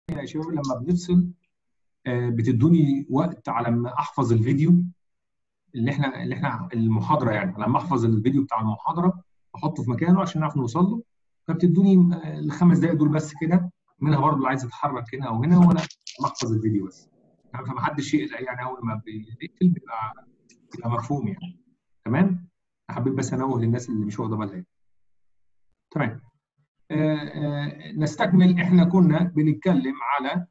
يا شباب لما بنفصل آه، بتدوني وقت على ما احفظ الفيديو اللي احنا اللي احنا المحاضره يعني لما احفظ الفيديو بتاع المحاضره احطه في مكانه عشان نعرف نوصل له فبتدوني آه، الخمس دقائق دول بس كده منها برضه اللي عايز يتحرك هنا او هنا وانا بحفظ الفيديو بس يعني فمحدش يقلق يعني اول ما بيقفل بيبقى بيبقى مفهوم يعني تمام حبيت بس انوه للناس اللي مش واخده بالها تمام آه، آه، نستكمل احنا كنا بنتكلم على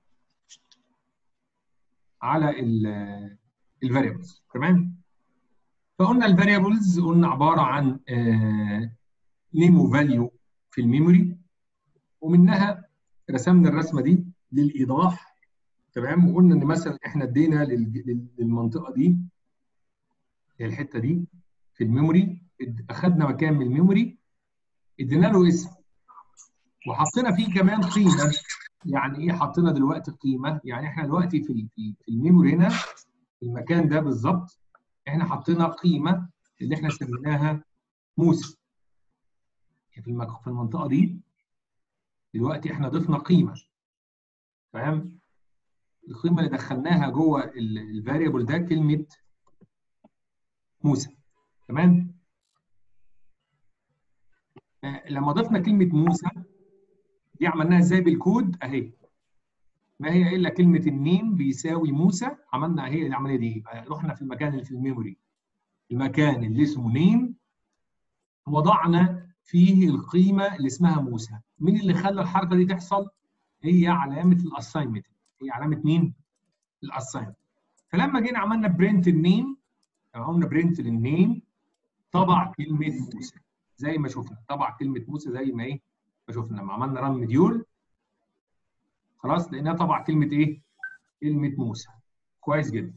على الفاريبلز تمام فقلنا الفاريبلز قلنا عباره عن نيم وفاليو في الميموري ومنها رسمنا الرسمه دي للايضاح تمام وقلنا ان مثلا احنا ادينا للمنطقه دي الحته دي في الميموري اخذنا مكان من الميموري ادينا له اسم وحطينا فيه كمان قيمه يعني ايه حطينا دلوقتي قيمه يعني احنا دلوقتي في في الميموري هنا في المكان ده بالظبط احنا حطينا قيمه اللي احنا سميناها موسى في في المنطقه دي دلوقتي احنا ضفنا قيمه فاهم القيمه اللي دخلناها جوه الفاريبل ده كلمه موسى تمام آه، لما ضفنا كلمه موسى دي عملناها ازاي بالكود اهي ما هي الا كلمه النيم بيساوي موسى عملنا هي العمليه دي رحنا في المكان اللي في الميموري المكان اللي اسمه نيم وضعنا فيه القيمه اللي اسمها موسى مين اللي خلى الحركه دي تحصل هي علامه الاساينمنت هي علامه مين الاساينمنت فلما جينا عملنا برنت النيم عملنا برنت للنيم طبع كلمه موسى زي ما شفنا طبع كلمه موسى زي ما ايه ما شفنا لما عملنا رن مديول خلاص لقيناها طبع كلمه ايه كلمه موسى كويس جدا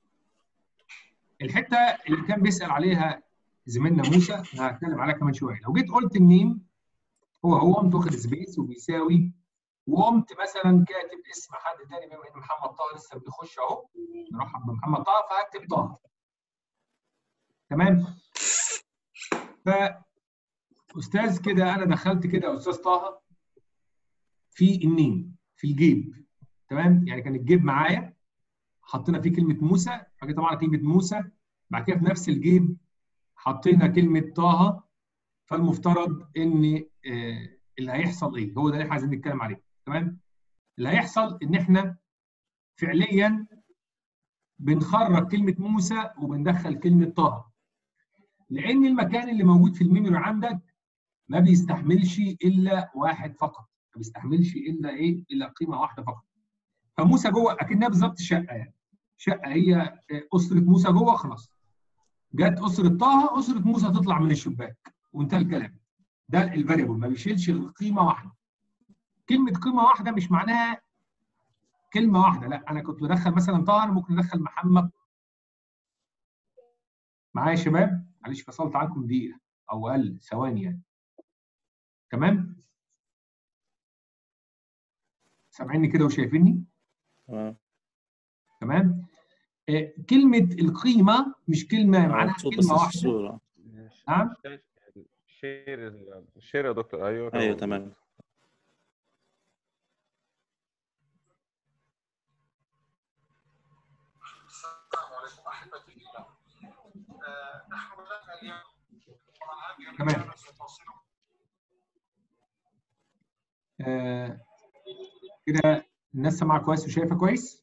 الحته اللي كان بيسال عليها زميلنا موسى هتكلم عليها كمان شويه لو جيت قلت النيم هو هو قمت واخد سبيس وبيساوي وقمت مثلا كاتب اسم حد تاني بما ان محمد طه لسه بيخش اهو نرحب بمحمد طه فهكتب طه تمام ف استاذ كده انا دخلت كده استاذ طه في النيم في الجيب تمام يعني كان الجيب معايا حطينا فيه كلمه موسى بعد طبعا كلمه موسى بعد كده في نفس الجيب حطينا كلمه طه فالمفترض ان آه اللي هيحصل ايه هو ده اللي احنا عايزين نتكلم عليه تمام اللي هيحصل ان احنا فعليا بنخرج كلمه موسى وبندخل كلمه طه لان المكان اللي موجود في الميموري عندك ما بيستحملش الا واحد فقط ما بيستحملش الا ايه الا قيمه واحده فقط فموسى جوه اكنها بالظبط شقه يعني شقه هي اسره موسى جوه خلاص جت اسره طه اسره موسى تطلع من الشباك وانتهى الكلام ده الفاريبل ما بيشيلش قيمه واحده كلمه قيمه واحده مش معناها كلمه واحده لا انا كنت بدخل مثلا طه انا ممكن ادخل محمد معايا يا شباب معلش فصلت عنكم دقيقه او اقل ثواني يعني تمام سامعيني كده وشايفيني تمام تمام آه كلمه القيمه مش كلمه معناها كلمه واحده الصورة نعم شير شير يا دكتور ايوه ايوه تمام السلام عليكم احبتي في الله. آه، نحن بدانا اليوم طبعا هذه تمام. الرساله ستصل آه كده الناس سامعه كويس وشايفه كويس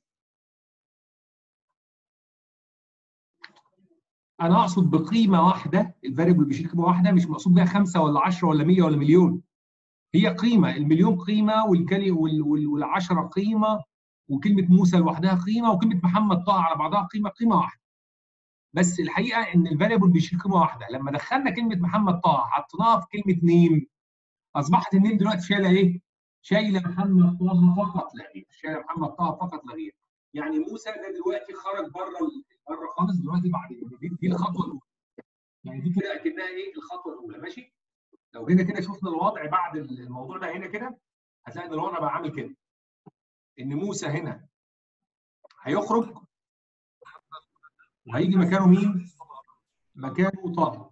انا اقصد بقيمه واحده الفاريبل بيشيل قيمه واحده مش مقصود بيها خمسه ولا 10 ولا 100 ولا مليون هي قيمه المليون قيمه والكلي وال وال والعشره قيمه وكلمه موسى لوحدها قيمه وكلمه محمد طه على بعضها قيمه قيمه واحده بس الحقيقه ان الفاريبل بيشيل قيمه واحده لما دخلنا كلمه محمد طه حطيناها في كلمه نيم اصبحت النيم دلوقتي شايله ايه؟ شايله محمد طه فقط لا غير شايله محمد طه فقط لا غير يعني موسى ده دلوقتي خرج بره بره خالص دلوقتي بعد دي, دي الخطوه الاولى يعني دي كده اكنها ايه الخطوه الاولى ماشي لو جينا كده شفنا الوضع بعد الموضوع ده هنا كده هتلاقي ان الوضع بقى عامل كده ان موسى هنا هيخرج وهيجي مكانه مين؟ مكانه طه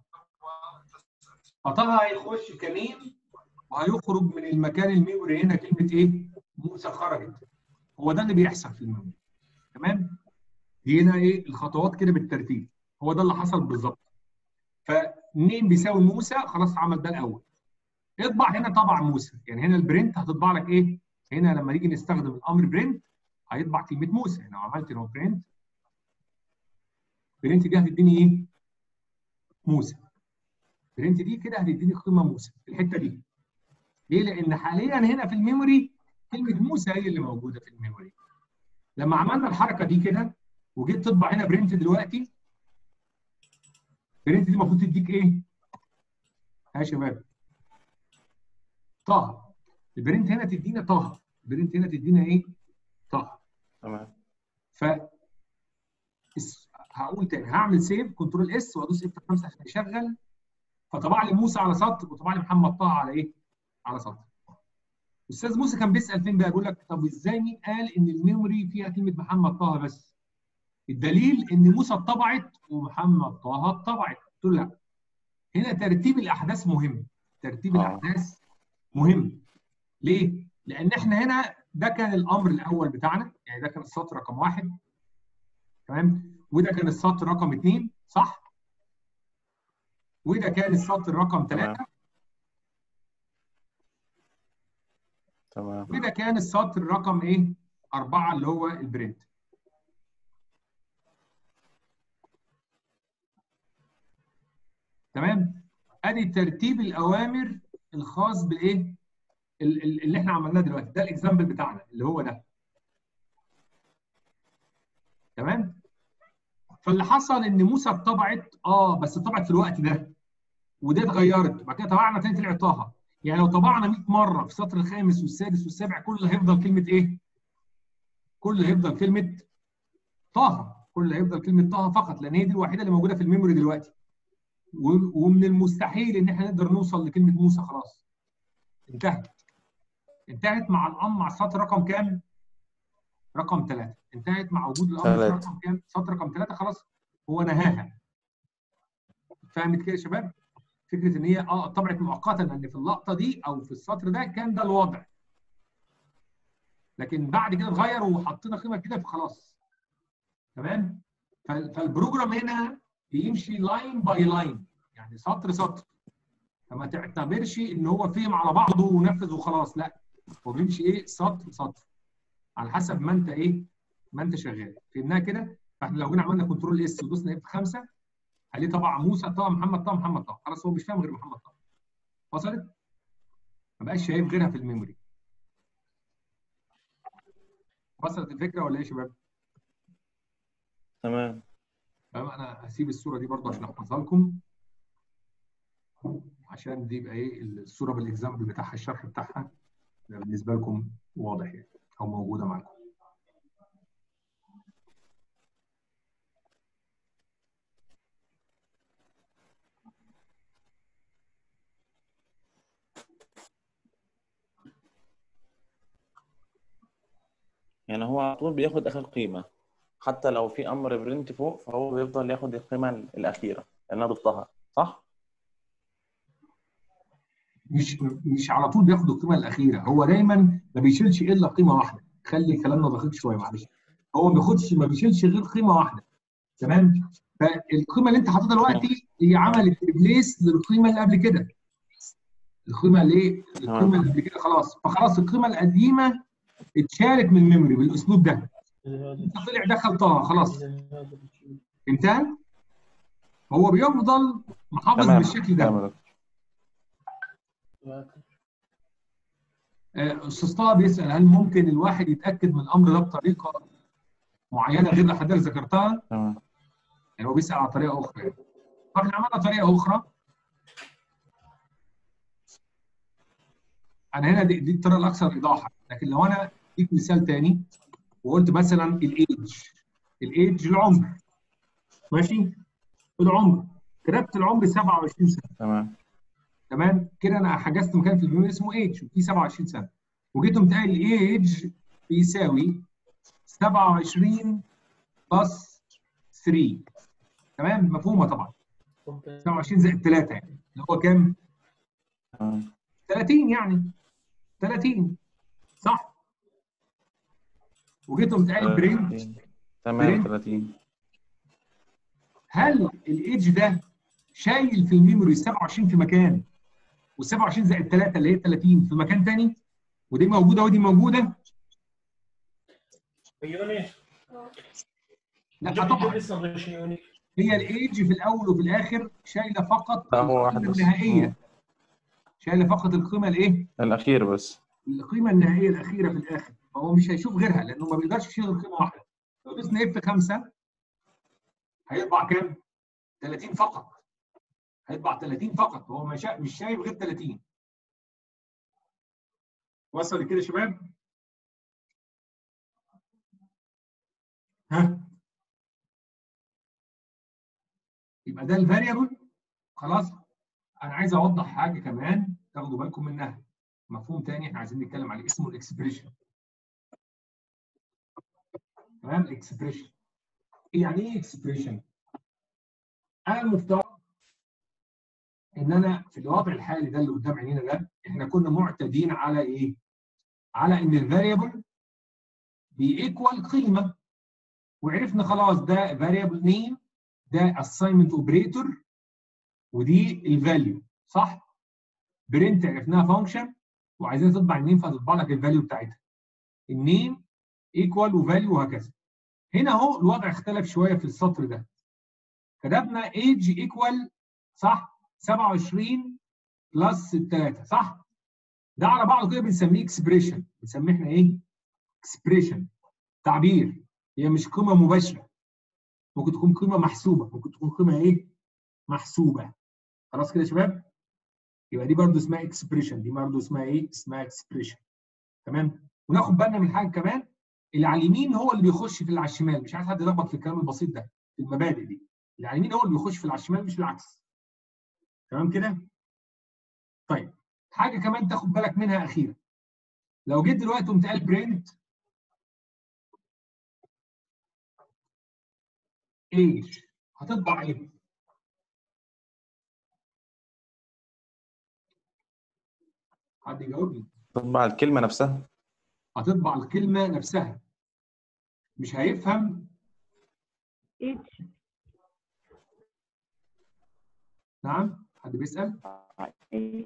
فطه هيخش كمين وهيخرج من المكان الميموري هنا كلمه ايه؟ موسى خرجت هو ده اللي بيحصل في الميموري تمام دي هنا ايه الخطوات كده بالترتيب هو ده اللي حصل بالظبط فنيم بيساوي موسى خلاص عمل ده الاول اطبع هنا طبع موسى يعني هنا البرنت هتطبع لك ايه هنا لما نيجي نستخدم الامر برنت هيطبع كلمه موسى هنا لو عملت هنا برنت برنت دي هتديني ايه موسى برنت دي كده هتديني قيمه موسى في الحته دي ليه لان حاليا هنا في الميموري كلمه موسى هي اللي موجوده في الميموري لما عملنا الحركه دي كده وجيت تطبع هنا برنت دلوقتي برنت دي المفروض تديك ايه؟ ها يا شباب طه البرنت هنا تدينا طه البرنت هنا تدينا ايه؟ طه تمام ف اس- هقول تاني هعمل سيف كنترول اس وادوس اف 5 عشان يشغل فطبع لي موسى على سطر وطبع لي محمد طه على ايه؟ على سطر. استاذ موسى كان بيسال فين بقى بيقول لك طب ازاي مين قال ان الميموري فيها كلمه محمد طه بس؟ الدليل ان موسى اتطبعت ومحمد طه اتطبعت قلت له لا هنا ترتيب الاحداث مهم ترتيب آه. الاحداث مهم ليه؟ لان احنا هنا ده كان الامر الاول بتاعنا يعني ده كان السطر رقم واحد تمام وده كان السطر رقم اثنين صح؟ وده كان السطر رقم ثلاثه تمام وده كان السطر رقم ايه؟ اربعه اللي هو البرنت تمام؟ ادي ترتيب الاوامر الخاص بالايه؟ ال- ال- اللي احنا عملناه دلوقتي ده الاكزامبل بتاعنا اللي هو ده تمام؟ فاللي حصل ان موسى اتطبعت اه بس اتطبعت في الوقت ده وده اتغيرت بعد كده طبعنا تاني طلعت طه يعني لو طبعنا 100 مره في السطر الخامس والسادس والسابع كل اللي هيفضل كلمه ايه؟ كل اللي هيفضل كلمه طه كل اللي هيفضل كلمه طه فقط لان هي دي الوحيده اللي موجوده في الميموري دلوقتي و- ومن المستحيل ان احنا نقدر نوصل لكلمه موسى خلاص انتهت انتهت مع الامر مع السطر رقم كام؟ رقم ثلاثة انتهت مع وجود الامر في ثلاثة. رقم كام؟ سطر رقم ثلاثة خلاص هو نهاها فهمت كده يا شباب؟ فكره ان هي اه طبعت مؤقتا ان في اللقطه دي او في السطر ده كان ده الوضع لكن بعد كده اتغير وحطينا قيمه كده فخلاص تمام فال- فالبروجرام هنا بيمشي لاين باي لاين يعني سطر سطر فما تعتبرش ان هو فهم على بعضه ونفذ وخلاص لا هو بيمشي ايه سطر سطر على حسب ما انت ايه ما انت شغال فهمناها كده فاحنا لو جينا عملنا كنترول اس ودوسنا اف 5 عليه طبعا موسى طه محمد طه محمد طه خلاص هو مش فاهم غير محمد طه وصلت ما بقاش شايف غيرها في الميموري وصلت الفكره ولا ايه يا شباب؟ تمام تمام انا هسيب الصوره دي برضه عشان احفظها لكم عشان دي يبقى ايه الصوره بالاكزامبل بتاعها الشرح بتاعها يبقى بالنسبه لكم واضح يعني او موجوده معاكم يعني هو على طول بياخد اخر قيمه حتى لو في امر برنت فوق فهو بيفضل ياخد القيمه الاخيره اللي انا ضفتها صح؟ مش مش على طول بياخد القيمه الاخيره هو دايما ما بيشيلش الا قيمه واحده خلي كلامنا دقيق شويه معلش هو ما بياخدش ما بيشيلش غير قيمه واحده تمام فالقيمه اللي انت حاططها دلوقتي هي عملت ريبليس للقيمه اللي قبل كده القيمه اللي ايه القيمه اللي قبل كده خلاص فخلاص القيمه القديمه اتشالت من الميموري بالاسلوب ده انت طلع دخل طه خلاص انتهى هو بيفضل محافظ تمام بالشكل ده تمام يا دكتور. آه، استاذ طه بيسال هل ممكن الواحد يتاكد من الامر ده بطريقه معينه غير اللي حضرتك ذكرتها؟ تمام يعني هو بيسال على طريقه اخرى يعني. فاحنا عملنا طريقه اخرى انا هنا دي, دي الطريقه الاكثر ايضاحا لكن لو انا اديك مثال تاني وقلت مثلا الايدج الايدج العمر ماشي العمر كتبت العمر 27 سنه تمام تمام كده انا حجزت مكان في الميموري اسمه ايدج وفيه 27 سنه وجيت قمت قايل ايدج بيساوي 27 بلس 3 تمام مفهومه طبعا 27 زائد 3 يعني اللي هو كام؟ تمام 30 يعني 30 صح؟ وجيت قمت قايل برنت 38 هل الايدج ده شايل في الميموري 27 في مكان و27 زائد 3 اللي هي 30 في مكان تاني ودي موجوده ودي موجوده يوني لا جيب طبعا جيب السندوتش يوني هي الايدج في الاول وفي الاخر شايله فقط لا هو واحد القيمه بس النهائيه شايله فقط القيمه الايه؟ الأخير بس القيمه النهائيه الاخيره في الاخر فهو مش هيشوف غيرها لانه ما بيقدرش يشيل غير قيمه واحده لو دوسنا اف 5 هيطبع كام؟ 30 فقط هيطبع 30 فقط هو مش مش شايف غير 30 وصل كده يا شباب؟ ها يبقى ده الفاريبل خلاص انا عايز اوضح حاجه كمان تاخدوا بالكم منها مفهوم تاني احنا عايزين نتكلم عليه اسمه الاكسبريشن تمام الاكسبريشن يعني ايه اكسبريشن انا المفترض ان انا في الوضع الحالي ده اللي قدام عينينا ده احنا كنا معتادين على ايه على ان الفاريبل بيكوال قيمه وعرفنا خلاص ده فاريبل نيم ده assignment اوبريتور ودي الفاليو صح برنت عرفناها فانكشن وعايزين تطبع النيم فتطبع لك الفاليو بتاعتها النيم ايكوال وفاليو وهكذا هنا اهو الوضع اختلف شويه في السطر ده كتبنا ايج ايكوال صح 27 بلس 3 صح ده على بعضه كده بنسميه اكسبريشن بنسميه احنا ايه اكسبريشن تعبير هي مش قيمه مباشره ممكن تكون قيمه محسوبه ممكن تكون قيمه ايه محسوبه خلاص كده يا شباب يبقى دي برضو اسمها اكسبريشن دي برضو اسمها ايه اسمها اكسبريشن تمام وناخد بالنا من حاجه كمان اللي على اليمين هو اللي بيخش في اللي على الشمال مش عايز حد يلخبط في الكلام البسيط ده في المبادئ دي اللي على اليمين هو اللي بيخش في اللي على الشمال مش العكس تمام كده طيب حاجه كمان تاخد بالك منها اخيرا لو جيت دلوقتي قمت قال برنت ايج هتطبع ايه؟ حد يجاوبني تطبع الكلمة نفسها هتطبع الكلمه نفسها مش هيفهم age نعم حد بيسال age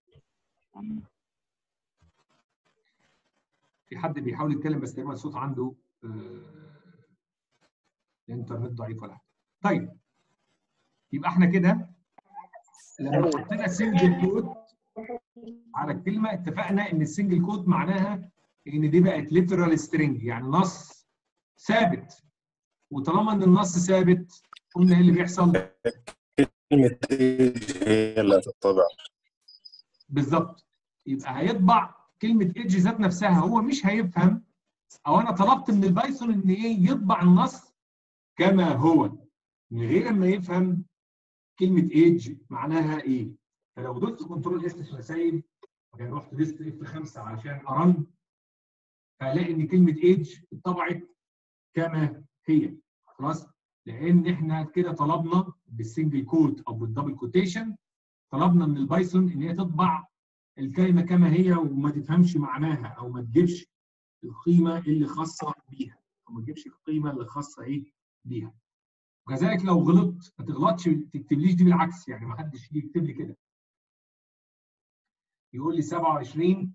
في حد بيحاول يتكلم بس تقريبا الصوت عنده آه، الانترنت ضعيف ولا حاجه طيب يبقى احنا كده لما حطينا سنجل كود على الكلمه اتفقنا ان السنجل كود معناها ان دي بقت ليترال سترينج يعني نص ثابت وطالما ان النص ثابت قلنا ايه اللي بيحصل؟ كلمة إيج هي اللي هتطبع بالظبط يبقى هيطبع كلمه ايدج ذات نفسها هو مش هيفهم او انا طلبت من البايثون ان ايه يطبع النص كما هو من غير ما يفهم كلمه ايدج معناها ايه فلو دوست كنترول اس عشان اسيب يعني رحت دوست اف 5 علشان ارن هلاقي ان كلمه ايدج اتطبعت كما هي خلاص لان احنا كده طلبنا بالسنجل كوت او بالدبل كوتيشن طلبنا من البايثون ان هي تطبع الكلمه كما هي وما تفهمش معناها او ما تجيبش القيمه اللي خاصه بيها او ما تجيبش القيمه اللي خاصه ايه بيها وكذلك لو غلطت ما تغلطش ما تكتبليش دي بالعكس يعني ما حدش يجي يكتب لي كده يقول لي 27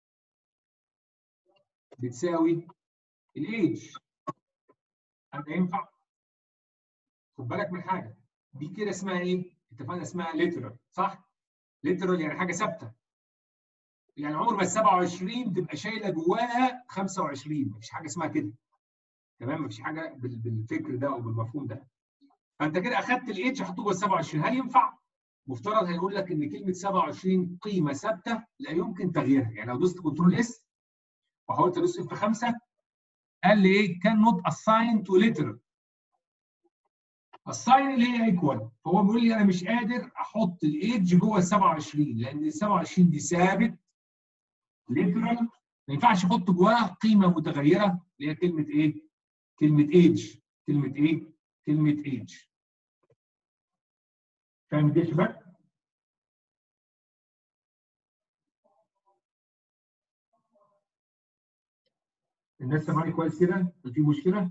بتساوي الايدج هل ده ينفع؟ خد بالك من حاجه دي كده اسمها ايه؟ اتفقنا اسمها ليترال صح؟ ليترال يعني حاجه ثابته يعني عمر ما ال 27 تبقى شايله جواها 25 مفيش حاجه اسمها كده تمام مفيش حاجه بال- بالفكر ده او بالمفهوم ده فانت كده اخدت الايدج حطه جوه ال 27 هل ينفع؟ مفترض هيقول لك ان كلمه 27 قيمه ثابته لا يمكن تغييرها يعني لو دوست كنترول اس وحاولت ادوس اف 5 قال لي ايه كان نوت اساين تو ليتر الساين اللي هي ايكوال فهو بيقول لي انا مش قادر احط الايدج جوه ال 27 لان ال 27 دي ثابت ليترال ما ينفعش احط جواها قيمه متغيره اللي هي كلمه ايه؟ كلمه ايدج كلمه ايه؟ كلمه ايدج فاهم دي يا شباب؟ الناس سامعاني كويس كده؟ هل في مشكله؟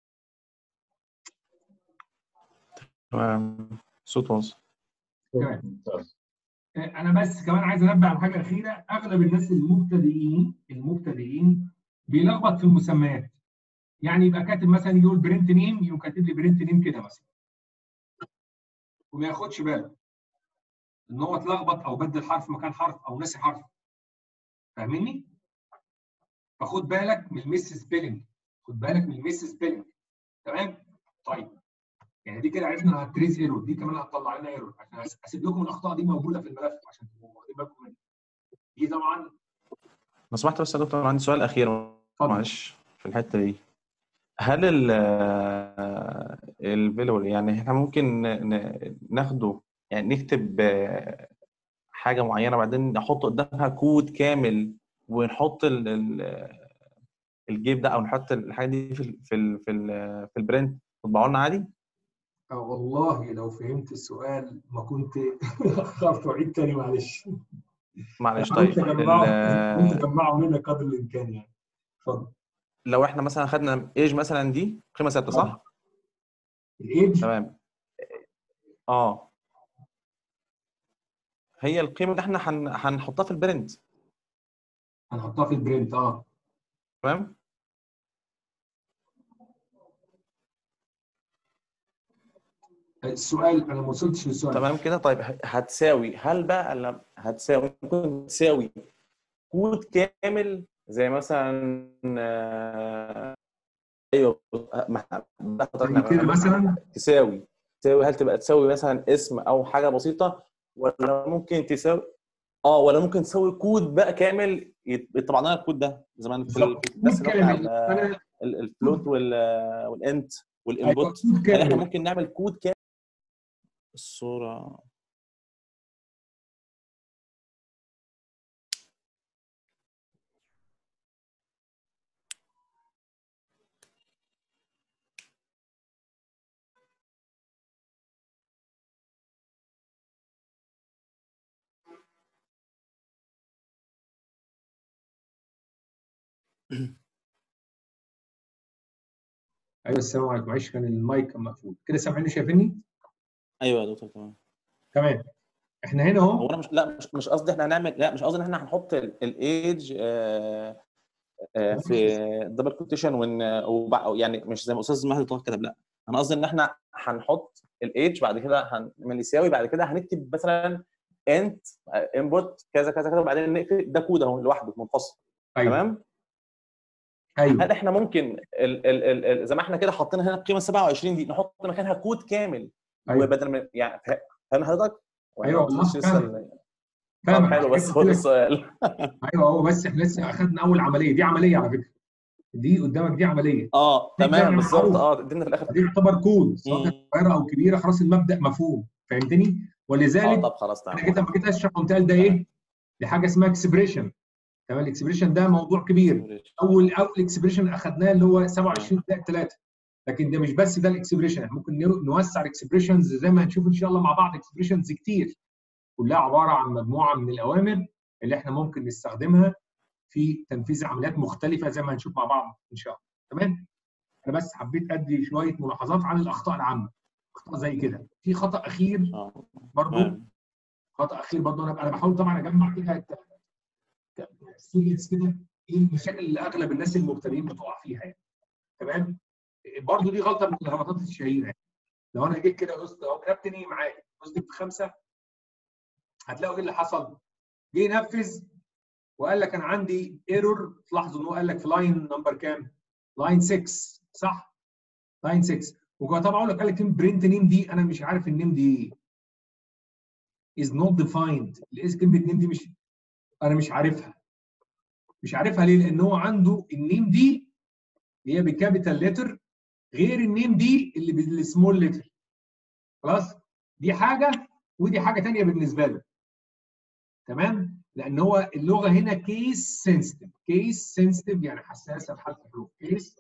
تمام صوت واصل تمام انا بس كمان عايز انبه على حاجه اخيره اغلب الناس المبتدئين المبتدئين بيلخبط في المسميات يعني يبقى كاتب مثلا يقول برنت نيم يقوم كاتب لي برنت نيم كده مثلا وما ياخدش باله ان هو اتلخبط او بدل حرف مكان حرف او نسي حرف فاهمني؟ فخد بالك من الميس سبيلنج خد بالك من الميس سبيلنج تمام؟ طيب يعني دي كده عرفنا هتريز ايرور دي كمان هتطلع لنا ايرور عشان أس- اسيب لكم الاخطاء دي موجوده في الملف عشان تبقوا واخدين بالكم منها دي طبعا لو سمحت بس يا دكتور عندي سؤال اخير اتفضل معلش في الحته دي هل ال الفيلور يعني احنا ممكن ن- ن- ناخده يعني نكتب آه، حاجه معينه بعدين نحط قدامها كود كامل ونحط ال- ال- الجيب ده او نحط الحاجه دي في ال في ال في, ال في البرنت تطبعوا لنا عادي آه والله لو فهمت السؤال ما كنت اخرت وعيد تاني معلش معلش انا قلت طيب اجمعه قلت ال- اجمعه منك قدر الامكان يعني اتفضل لو احنا مثلا خدنا ايج مثلا دي قيمه ثابته صح؟ الايدج تمام اه هي القيمه اللي احنا هن- هنحطها في البرنت هنحطها في البرنت اه تمام السؤال انا ما وصلتش للسؤال تمام كده طيب ه- هتساوي هل بقى لما هتساوي ممكن تساوي كود كامل زي مثلا آه، ايوه ما- زي كده مثلا تساوي تساوي هل تبقى تساوي مثلا اسم او حاجه بسيطه ولا ممكن تساوي اه ولا ممكن تساوي كود بقى كامل يت- يطبع لنا الكود ده زمان في ال- بالظبط في الدرس كود اللي هو بتاع كامل ال- انا ال- الفلوت وال- والانت ايوه والانبوت كود هل احنا كامل ممكن نعمل كود كامل الصوره ايوه السلام عليكم معلش كان المايك كان مقفول كده سامعيني شايفيني ايوه يا دكتور تمام تمام احنا هنا هو اهو انا مش لا مش مش قصدي احنا هنعمل لا مش قصدي ان احنا هنحط الايدج في دبل كوتيشن وان وبع- يعني مش زي ما استاذ مهدي طه كتب لا انا قصدي ان احنا هنحط الايدج بعد كده هنعمل يساوي بعد كده هنكتب مثلا انت انبوت كذا كذا كذا وبعدين نقفل ده كود اهو لوحده منفصل ايوه تمام ايوه هل احنا ممكن ال ال ال ال زي ما احنا كده حاطين هنا القيمه 27 دي نحط مكانها كود كامل ايوه وبدل ما يعني فا- فاهم حضرتك؟ ولا ايوه ما والله وصلتش لسه فاهم ال- فاهم طب حلو بس هو ده السؤال ايوه هو بس احنا لسه اخذنا اول عمليه دي عمليه على فكره دي قدامك دي عمليه اه دي تمام بتعمل بالظبط معروف. اه ادينا في الاخر دي تعتبر كود سواء كانت مم. صغيره او كبيره خلاص المبدا مفهوم فهمتني اه ولذلك طب خلاص انا تمام جيت لما جيت اشرح قمت قال ده ايه؟ دي حاجه اسمها اكسبريشن تمام الاكسبريشن ده موضوع كبير اول اول اكسبريشن اخذناه اللي هو 27 3 لكن ده مش بس ده الاكسبريشن احنا ممكن نو- نوسع الاكسبريشنز زي ما هنشوف ان شاء الله مع بعض اكسبريشنز كتير كلها عباره عن مجموعه من الاوامر اللي احنا ممكن نستخدمها في تنفيذ عمليات مختلفه زي ما هنشوف مع بعض ان شاء الله تمام انا بس حبيت ادي شويه ملاحظات عن الاخطاء العامه اخطاء زي كده في خطا اخير اه برضو تمام خطا اخير برضو انا انا بحاول طبعا اجمع كده سيريس كده ايه المشاكل اللي اغلب الناس المبتدئين بتقع فيها يعني تمام برضو دي غلطه من الغلطات الشهيره يعني. لو انا جيت كده دوست اهو كتبت نيه معايا دوست في خمسه هتلاقوا ايه اللي حصل؟ جه ينفذ وقال لك انا عندي ايرور تلاحظوا ان هو قال لك في لاين نمبر كام؟ لاين 6 صح؟ لاين 6 وطبعا اقول لك قال لك برنت نيم دي انا مش عارف النيم دي ايه is not defined الاس كلمه نيم دي مش انا مش عارفها مش عارفها ليه؟ لان هو عنده النيم دي اللي هي بكابيتال لتر غير النيم دي اللي بالسمول لتر خلاص؟ دي حاجه ودي حاجه ثانيه بالنسبه له تمام؟ لان هو اللغه هنا كيس سنسيتيف كيس سنسيتيف يعني حساسه لحالة الحروف كيس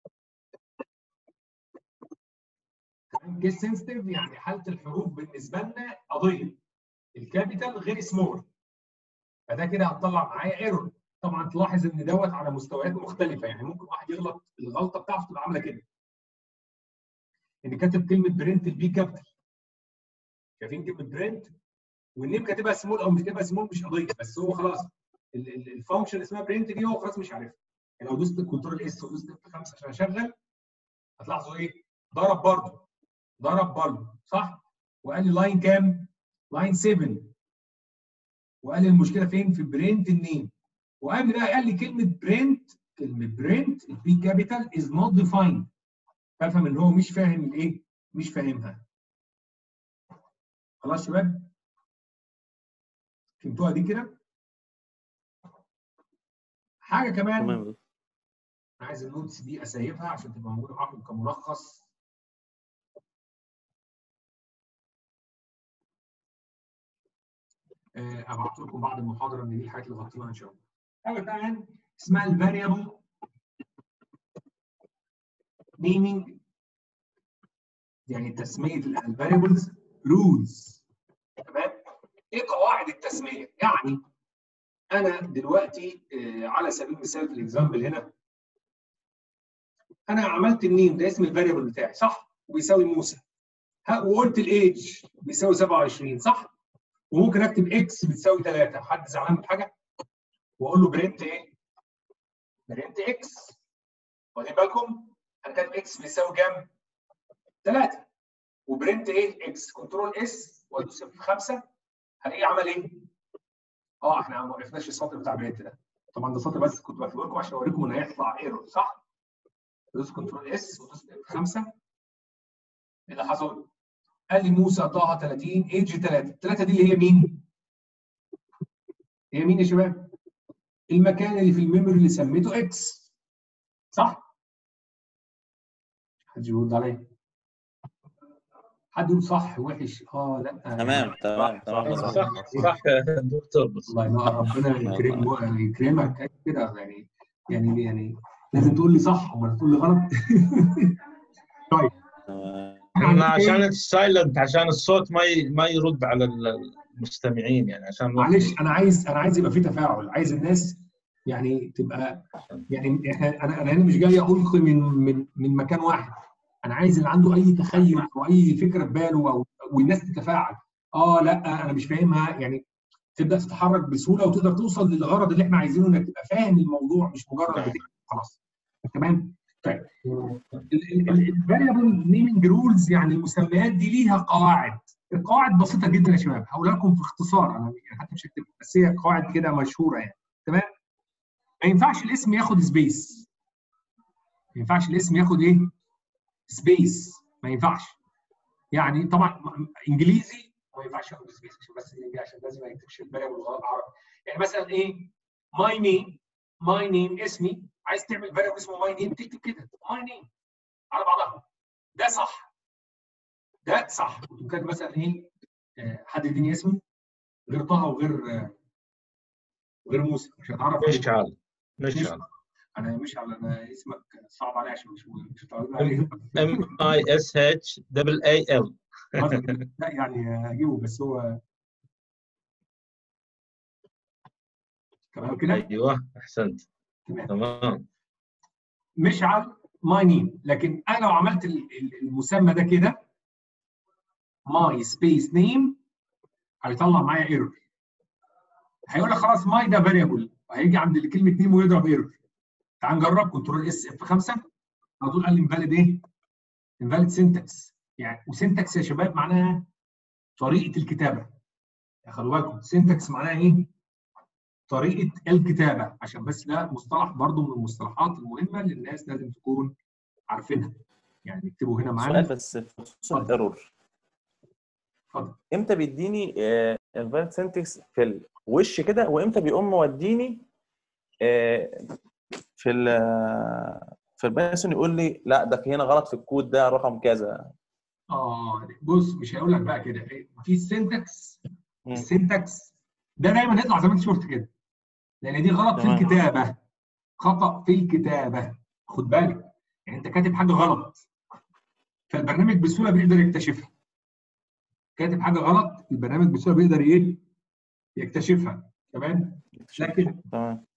كيس سنسيتيف يعني حاله الحروف بالنسبه لنا قضيه الكابيتال غير سمول فده كده هتطلع معايا ايرور طبعا تلاحظ ان دوت على مستويات مختلفه يعني ممكن واحد يغلط الغلطه بتاعته تبقى عامله كده ان كاتب كلمه برنت البي كابيتال شايفين كلمه برنت والنيم كاتبها سمول او مش كاتبها سمول مش قضيه بس هو خلاص الفانكشن اسمها برنت دي هو خلاص مش عارفها يعني لو دوست كنترول اس ودوست اف 5 عشان اشغل هتلاحظوا ايه ضرب برضه ضرب برضه صح وقال لي لاين كام؟ لاين 7 وقال لي المشكله فين؟ في برنت النيم وقبل بقى قال لي كلمه برنت كلمه برنت البي كابيتال از نوت ديفايند بفهم ان هو مش فاهم الايه؟ مش فاهمها خلاص يا شباب؟ فهمتوها دي كده؟ حاجه كمان تمام يا دكتور. انا عايز النوتس دي اسيبها عشان تبقى موجوده معاكم كملخص آه، ابعت لكم بعد المحاضره ان دي الحاجات اللي غطيناها ان شاء الله. حاجه كمان اسمها الفاريبل نيمينج يعني تسميه الفاريبلز رولز تمام؟ ايه قواعد التسميه؟ يعني انا دلوقتي آه، على سبيل المثال في الاكزامبل هنا انا عملت النيم ده اسم الفاريبل بتاعي صح؟ وبيساوي موسى ها وقلت الايدج بيساوي 27 صح؟ وممكن اكتب اكس بتساوي 3 حد زعلان من حاجه؟ واقول له برنت ايه؟ برنت اكس واخدين بالكم؟ انا كاتب اكس بيساوي كام؟ 3 وبرنت ايه؟ اكس كنترول اس وادوس في 5 هلاقيه عمل ايه؟ اه احنا ما وقفناش السطر بتاع برنت ده طبعا ده سطر بس كنت بكتبه لكم عشان اوريكم ان هيطلع ايرور صح؟ دوس كنترول اس ودوس اف 5 ايه اللي حصل؟ قال لي موسى طه 30 ايج 3 3 دي اللي هي مين؟ هي مين يا شباب؟ المكان اللي في الميموري اللي سميته اكس صح؟ حد يرد عليا حد يقول صح وحش اه لا تمام تمام تمام صح، صح صح صح يا دكتور بس الله ينور ربنا يكرم يكرمك كده يعني يعني يعني لازم تقول لي صح ولا تقول لي غلط طيب تمام. احنا عشان السايلنت عشان الصوت ما ي... ما يرد على المستمعين يعني عشان معلش انا عايز انا عايز يبقى في تفاعل عايز الناس يعني تبقى يعني احنا انا انا هنا مش جاي القي من من من مكان واحد انا عايز اللي عنده اي تخيل او اي فكره في باله او والناس تتفاعل اه لا انا مش فاهمها يعني تبدا تتحرك بسهوله وتقدر توصل للغرض اللي احنا عايزينه انك تبقى فاهم الموضوع مش مجرد بتكتب خلاص تمام طيب الفاريبل نيمنج رولز يعني المسميات دي ليها قواعد القواعد بسيطه جدا يا شباب هقولها لكم في اختصار انا يعني حتى مش هكتب بس هي قواعد كده مشهوره يعني تمام ما ينفعش الاسم ياخد سبيس ما ينفعش الاسم ياخد ايه سبيس ما ينفعش يعني طبعا انجليزي ما ينفعش ياخد سبيس عشان بس الانجليزي عشان لازم ما يكتبش الفاريبل غلط عربي يعني مثلا ايه ماي نيم ماي نيم اسمي عايز تعمل فاريبل اسمه ماي نيم تكتب كده ماي نيم على بعضها ده صح ده صح كنت كاتب مثلا ايه آه، حد يديني اسمه غير طه وغير آه، وغير موسى مش هتعرف عليه. مشعل مشعل انا مش على انا اسمك صعب عليا عشان مش مش هتعرف عليه ام اي اس اتش دبل اي ال لا يعني هجيبه بس هو تمام كده ايوه احسنت تمام تمام مشعل ماي نيم لكن انا لو عملت ال- ال- المسمى ده كده ماي سبيس نيم هيطلع معايا ايرور هيقول لك خلاص ماي ده فاريبل هيجي عند كلمه نيم ويضرب ايرور تعال نجرب كنترول اس اف 5 على طول قال لي انفاليد ايه؟ انفاليد سنتكس يعني وسنتكس يا شباب معناها طريقه الكتابه يعني خلوا بالكم سنتكس معناها ايه؟ طريقه الكتابه عشان بس ده مصطلح برضو من المصطلحات المهمه اللي الناس لازم تكون عارفينها يعني اكتبوا هنا سؤال معانا بس في خصوص الايرور اتفضل امتى بيديني الفاليد سنتكس في الوش كده وامتى بيقوم موديني آه، في ال في البايثون يقول لي لا ده في هنا غلط في الكود ده رقم كذا اه بص مش هيقول لك بقى كده في السنتكس مم. السنتكس ده دايما يطلع زي ما انت شفت كده لان دي غلط في تمام. الكتابه خطا في الكتابه خد بالك يعني انت كاتب حاجه غلط فالبرنامج بسهوله بيقدر يكتشفها كاتب حاجه غلط البرنامج بسهوله بيقدر ايه يكتشفها تمام لكن تمام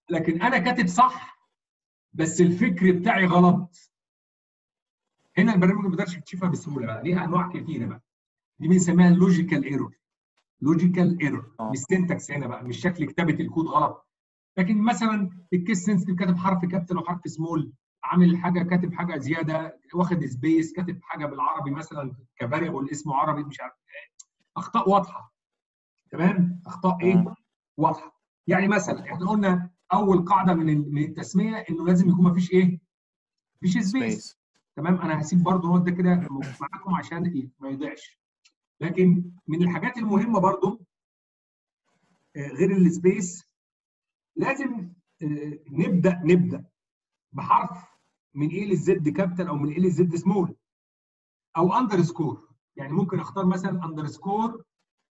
لكن انا كاتب صح بس الفكر بتاعي غلط هنا البرنامج ما بيقدرش يكتشفها بسهوله بقى ليها انواع كتيره بقى دي بنسميها اللوجيكال ايرور لوجيكال ايرور آه. مش سنتكس هنا بقى مش شكل كتابه الكود غلط لكن مثلا الكيس سنسيتيف كاتب حرف كابيتال وحرف سمول عامل حاجه كاتب حاجه زياده واخد سبيس كاتب حاجه بالعربي مثلا كفاريبل اسمه عربي مش عارف اخطاء واضحه تمام اخطاء ايه تمام. واضحه يعني مثلا احنا قلنا اول قاعده من ال- من التسميه انه لازم يكون مفيش ايه مفيش سبيس سبيس تمام انا هسيب برضه الواد ده كده معاكم عشان ايه ما يضيعش لكن من الحاجات المهمه برضه آه، غير السبيس لازم آه، نبدا نبدا بحرف من ايه للزد كابيتال او من ايه للزد سمول او اندرسكور يعني ممكن اختار مثلا اندرسكور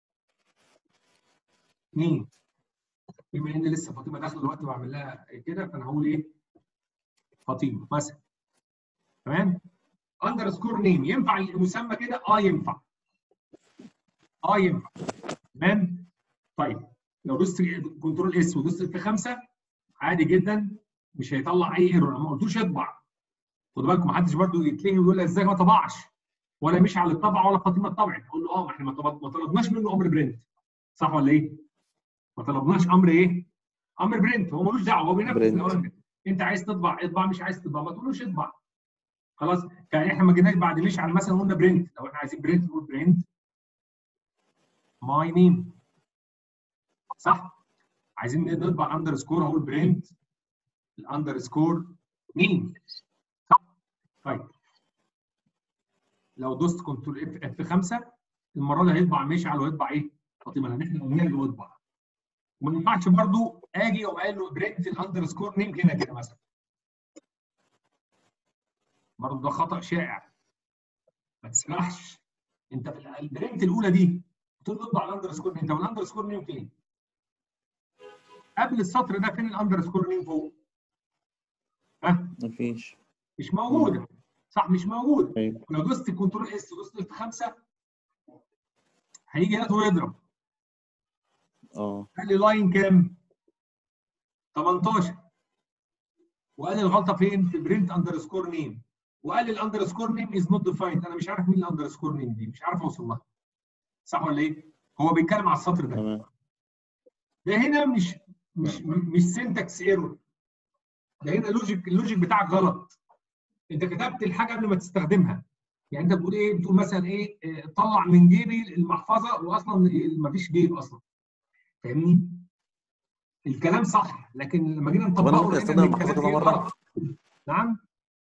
مين بما ان لسه فاطمه داخله دلوقتي بعمل لها كده فانا هقول ايه فاطمه مثلا تمام اندرسكور نيم ينفع المسمى كده اه ينفع اه ينفع تمام طيب لو دوست كنترول اس ودوست في خمسه عادي جدا مش هيطلع اي ايرور انا ما قلتوش اطبع خدوا بالكم محدش برضو يتلهي ويقول لي ازاي ما طبعش ولا مشي على الطبع ولا فاطمه طبعت اقول له اه ما احنا ما طلب- ما طلبناش منه امر برنت صح ولا ايه؟ ما طلبناش امر ايه؟ امر برنت هو ملوش دعوه هو بينفذ برنت. الاوامر انت عايز تطبع اطبع مش عايز تطبع ما تقولوش اطبع خلاص كان احنا ما جيناش بعد مشعل مثلا قلنا برنت لو احنا عايزين برنت نقول برنت ماي نيم صح عايزين نطبع اندرسكور هقول برنت الاندرسكور مين صح طيب لو دوست كنترول اف اف 5 المره دي هيطبع مشعل ويطبع ايه فاطمه لان احنا قلنا له اطبع وما ينفعش برضو اجي واقوم قايل له برنت الاندرسكور نيم هنا كده مثلا برضه ده خطا شائع ما تسمحش انت في البرنت الاولى دي بتقول اطبع الاندرسكور نيم طب الاندرسكور نيم فين؟ قبل السطر ده فين الاندرسكور نيم فوق؟ ها مفيش مش موجوده صح مش موجوده أيوة. لو دوست كنترول اس ودوست اف 5 هيجي هنا ويضرب اه قال لي لاين كام؟ 18 وقال لي الغلطه فين؟ في برنت اندرسكور نيم وقال لي الاندرسكور نيم از نوت ديفايند انا مش عارف مين الاندرسكور نيم دي مش عارف اوصل لها صح ولا ايه؟ هو بيتكلم على السطر ده تمام ده هنا مش مش مش سنتكس ايرور ده هنا لوجيك اللوجيك بتاعك غلط انت كتبت الحاجه قبل ما تستخدمها يعني انت بتقول ايه بتقول مثلا ايه آه، طلع من جيبي المحفظه واصلا ما فيش جيب اصلا فاهمني الكلام صح لكن لما جينا طب انا نطبقه ممكن لقينا استخدم إن المحفظه الكلام كذا إيه مره غلط. نعم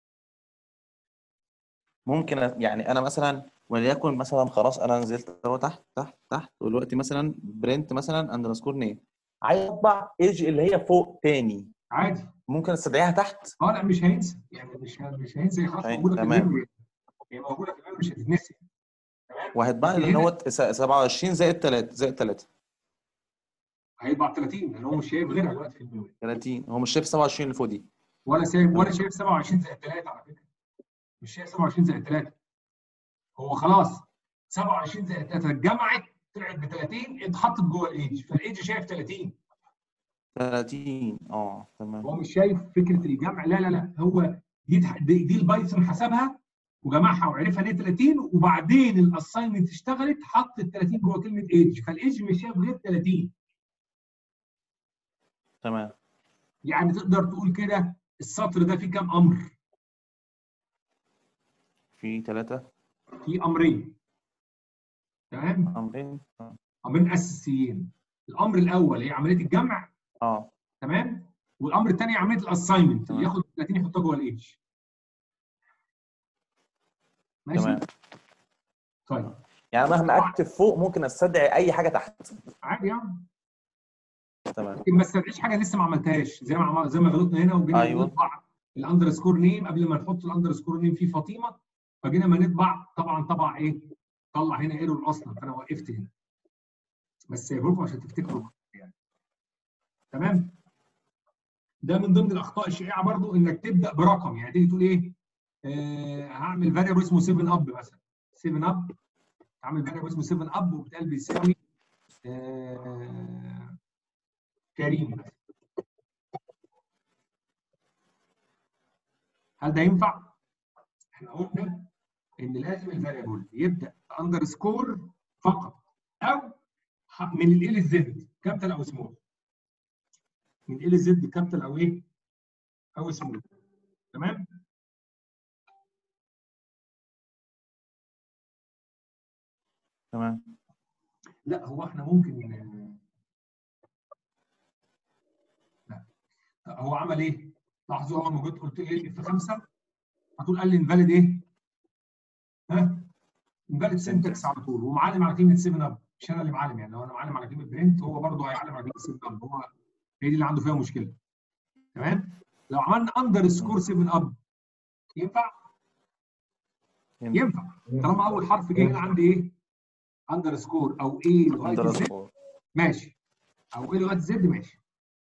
ممكن أ- يعني انا مثلا وليكن مثلا خلاص انا نزلت اهو تحت تحت تحت دلوقتي مثلا برنت مثلا اندرسكور نيم عايز اطبع ايج اللي هي فوق تاني عادي ممكن استدعيها تحت اه لا مش هينسى يعني مش ه- مش هينسى هي خلاص أي، موجوده في تمام. الميموري هي موجوده في الميموري مش هتتنسي تمام وهتباع لكن اللي هنا هو س- 27 زائد 3 زائد 3 هيطبع 30 لان هو مش شايف غيرها دلوقتي في الميموري 30 هو مش شايف 27 اللي فوق دي ولا شايف ولا شايف 27 زائد 3 على فكره مش شايف 27 زائد 3 هو خلاص 27 زائد 3 اتجمعت طلعت ب 30 اتحطت جوه الايدج فالايدج شايف 30 30 اه تمام هو مش شايف فكره الجمع لا لا لا هو دي دي, دي البايثون حسبها وجمعها وعرفها ليه 30 وبعدين الاساينمنت اشتغلت حط ال 30 جوه كلمه ايدج فالايدج مش شايف غير 30 تمام يعني تقدر تقول كده السطر ده فيه كام امر؟ في 3 فيه امرين تمام؟ امرين امرين اساسيين الامر الاول هي عمليه الجمع اه تمام والامر الثاني عمليه الاساينمنت اللي تمام. ياخد 30 يحطها جوه الايدج ماشي تمام طيب يعني مهما اكتب فوق ممكن استدعي اي حاجه تحت عادي يعني تمام لكن ما استدعيش حاجه لسه ما عملتهاش زي ما عمل- زي ما غلطنا هنا وجينا أيوة. نطبع الاندرسكور نيم قبل ما نحط الاندرسكور نيم فيه فاطمه فجينا ما نطبع طبعا طبع ايه؟ طلع هنا ايرور اصلا فانا وقفت هنا بس سايبه لكم عشان تفتكروا يعني تمام ده من ضمن الاخطاء الشائعه برضو انك تبدا برقم يعني تيجي تقول ايه آه هعمل فاريبل اسمه 7 اب مثلا 7 اب هعمل فاريبل اسمه 7 اب وبالتالي بيساوي آه كريم مثلا هل ده ينفع؟ احنا قلنا ان لازم الفاريبل يبدا اندرسكور فقط او ح- من ال للزد كابيتال او سمول من ال للزد كابيتال او ايه؟ او سمول تمام؟ تمام لا هو احنا ممكن لا هو عمل ايه؟ لاحظوا اول ما جيت قلت ايه اف 5 هتقول قال لي انفاليد ايه؟ ها؟ انفاليد سنتكس على طول ومعلم على كلمه 7 اب مش انا اللي معلم يعني لو انا معلم على كلمه برنت هو برضه هيعلم على كلمه 7 اب هو هي دي اللي عنده فيها مشكله تمام؟ لو عملنا اندر سكور 7 اب ينفع؟ ينفع طالما اول حرف جه هنا عندي ايه؟ اندر سكور او ايه لغايه الزد اندرسكور ماشي او ايه لغايه زد ماشي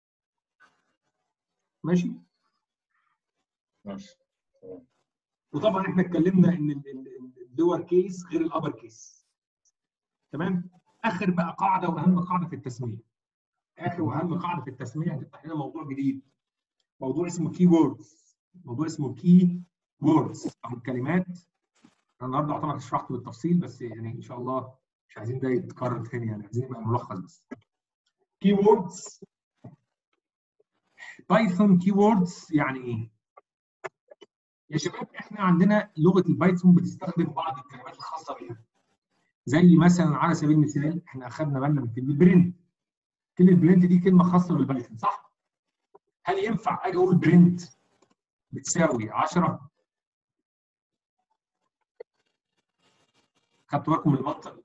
ماشي ماشي وطبعا احنا اتكلمنا ان ال- ال- اللور كيس غير الابر كيس تمام اخر بقى قاعده واهم قاعده في التسميه اخر واهم قاعده في التسميه هتفتح لنا موضوع جديد موضوع اسمه كي ووردز موضوع اسمه كي ووردز او الكلمات انا النهارده اعتبر شرحته بالتفصيل بس يعني ان شاء الله مش عايزين ده يتكرر تاني يعني عايزين يبقى ملخص بس كي ووردز بايثون كي ووردز يعني ايه؟ يا شباب احنا عندنا لغه البايثون بتستخدم بعض الكلمات الخاصه بيها زي مثلا على سبيل المثال احنا اخذنا بالنا من كلمه برنت كلمه برنت دي كلمه خاصه بالبايثون صح؟ هل ينفع اجي اقول برنت بتساوي 10 خدتوا بالكم من المنطق؟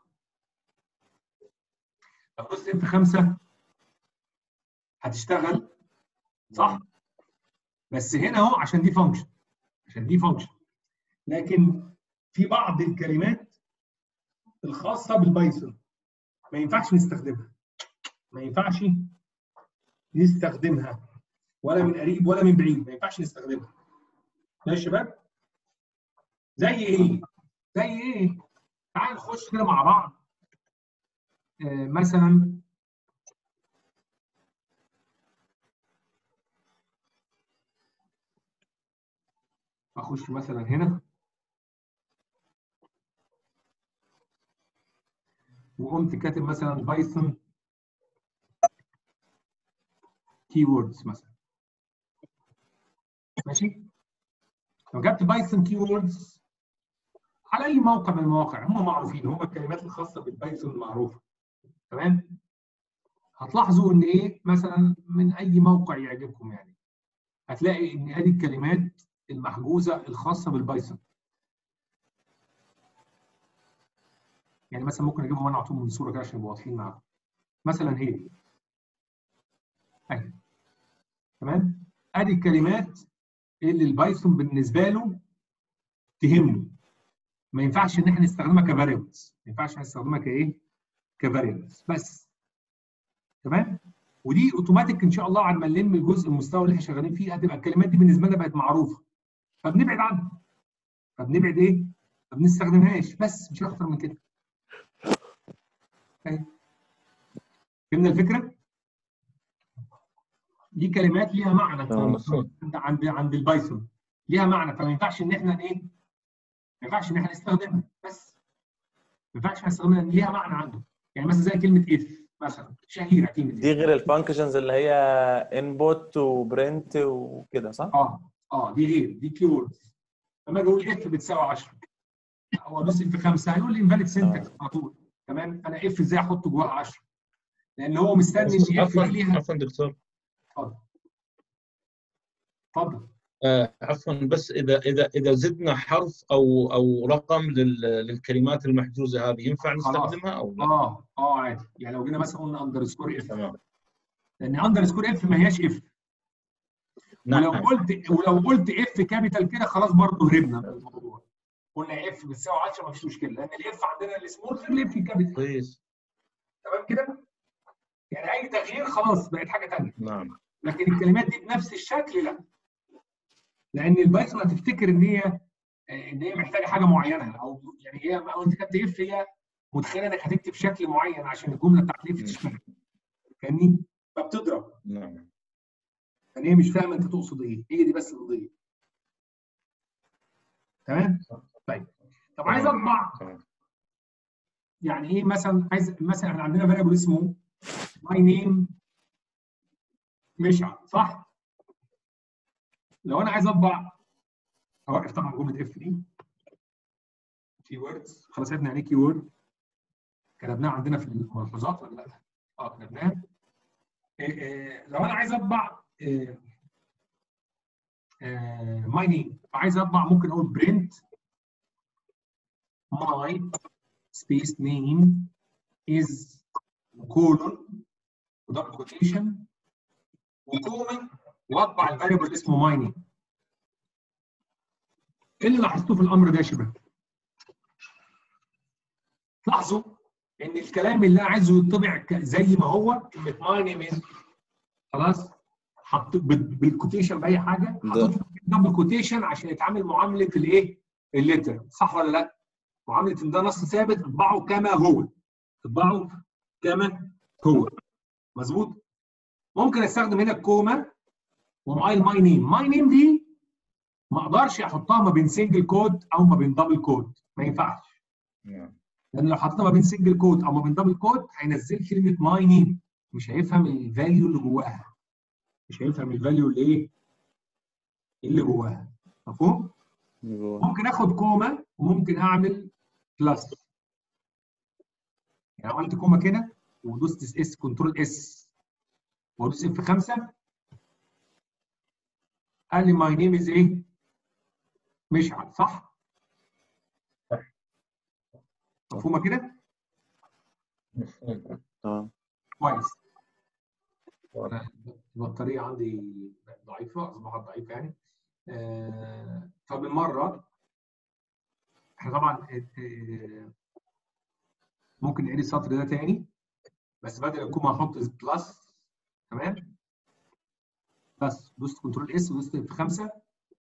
لو دوست اف 5 هتشتغل صح؟ بس هنا اهو عشان دي فانكشن عشان دي فانكشن لكن في بعض الكلمات الخاصه بالبايثون ما ينفعش نستخدمها ما ينفعش نستخدمها ولا من قريب ولا من بعيد ما ينفعش نستخدمها يا شباب زي ايه زي ايه تعال نخش كده مع بعض آه مثلا اخش مثلا هنا وقمت كاتب مثلا بايثون كي ووردز مثلا ماشي لو جبت بايثون كي ووردز على اي موقع من المواقع هم معروفين هم الكلمات الخاصه بالبايثون معروفه تمام هتلاحظوا ان ايه مثلا من اي موقع يعجبكم يعني هتلاقي ان ادي الكلمات المحجوزه الخاصه بالبايثون يعني مثلا ممكن اجيبهم انا اعطيهم من صوره كده عشان يبقوا واضحين معاكم مثلا هي اهي تمام ادي الكلمات اللي البايثون بالنسبه له تهمه ما ينفعش ان احنا نستخدمها كفاريبلز ما ينفعش نستخدمها كايه كفاريبلز بس تمام ودي اوتوماتيك ان شاء الله على ما نلم الجزء المستوى اللي احنا شغالين فيه هتبقى الكلمات دي بالنسبه لنا بقت معروفه فبنبعد عنها فبنبعد ايه؟ ما بنستخدمهاش بس مش اكتر من كده اهي فهمنا الفكره؟ دي كلمات ليها معنى آه، مفهوم. عند عند عند البايثون ليها معنى فما ينفعش ان احنا ايه؟ ما ينفعش ان احنا نستخدمها بس ما ينفعش نستخدمها لان ليها معنى عنده يعني مثلا زي كلمه اف مثلا شهيره كلمه دي if. غير الفانكشنز اللي هي انبوت وبرنت وكده صح؟ اه اه دي غير دي كي ووردز لما اجي اقول اف بتساوي 10 هو ادوس اف 5 هيقول لي انفاليد سنتكس على طول تمام انا اف ازاي احط جواها 10 لان هو مستني ان اف عفوا دي ليها عفوا دكتور اتفضل اتفضل آه عفوا بس اذا اذا اذا زدنا حرف او او رقم لل- للكلمات المحجوزه هذه ينفع خلاص. نستخدمها او لا؟ اه اه عادي يعني لو جينا مثلا قلنا اندرسكور اف تمام لان اندرسكور اف ما هياش اف ولو نعم قلت ولو قلت اف كابيتال كده خلاص برضه هربنا من الموضوع قلنا اف بتساوي 10 ما فيش مشكله لان الاف عندنا السمول غير الاف الكابيتال كويس تمام كده؟ يعني اي تغيير خلاص بقت حاجه ثانيه نعم لكن الكلمات دي بنفس الشكل لا لان البايثون هتفتكر ان هي ان هي محتاجه حاجه معينه او يعني هي او انت كتبت اف هي متخيله انك هتكتب شكل معين عشان الجمله بتاعت الاف تشتغل فاهمني؟ فبتضرب نعم يعني هي مش فاهمه انت تقصد ايه هي دي بس القضيه تمام طيب طب عايز اطبع تمام يعني ايه مثلا عايز مثلا احنا عندنا فاريبل اسمه ماي نيم مشعل صح؟ لو انا عايز اطبع اوقف طبعا جمله اف دي كي ووردز خلاص عرفنا يعني ايه كي وورد كتبناها عندنا في الملحوظات ولا لا؟ اه كتبناها إيه إيه لو انا عايز اطبع ماي نيم عايز اطبع ممكن اقول برنت ماي سبيس نيم از كولون ودبل كوتيشن وكومن واطبع الفاريبل اسمه ماي نيم ايه اللي لاحظتوه في الامر ده يا شباب؟ لاحظوا ان الكلام اللي انا عايزه يطبع ك- زي ما هو كلمه ماي نيم از خلاص حط بال- بالكوتيشن باي حاجه حطيت دبل كوتيشن عشان يتعامل معامله الايه؟ الليتر صح ولا لا؟ معامله ان ده نص ثابت اطبعه كما هو اطبعه كما هو مظبوط؟ ممكن استخدم هنا الكوما وماي ماي نيم ماي نيم دي ما اقدرش احطها ما بين سنجل كود او ما بين دبل كود ما ينفعش نعم لان لو حطيتها ما بين سنجل كود او ما بين دبل كود هينزل كلمه ماي نيم مش هيفهم الفاليو اللي جواها مش هيفهم الفاليو اللي ايه اللي جواها مفهوم اللي جوه. ممكن اخد كوما وممكن اعمل بلس يعني عملت كوما كده ودوست اس كنترول اس وادوس اف 5 قال لي ماي نيم از ايه مشعل صح مفهومه كده مفهوم تمام كويس واضح. البطارية عندي ضعيفة أصبحت ضعيفة يعني آه، فبالمرة احنا طبعا آه، ممكن نعيد السطر ده تاني بس بدل الكوما هحط بلس تمام بس دوست كنترول اس ودوست اف 5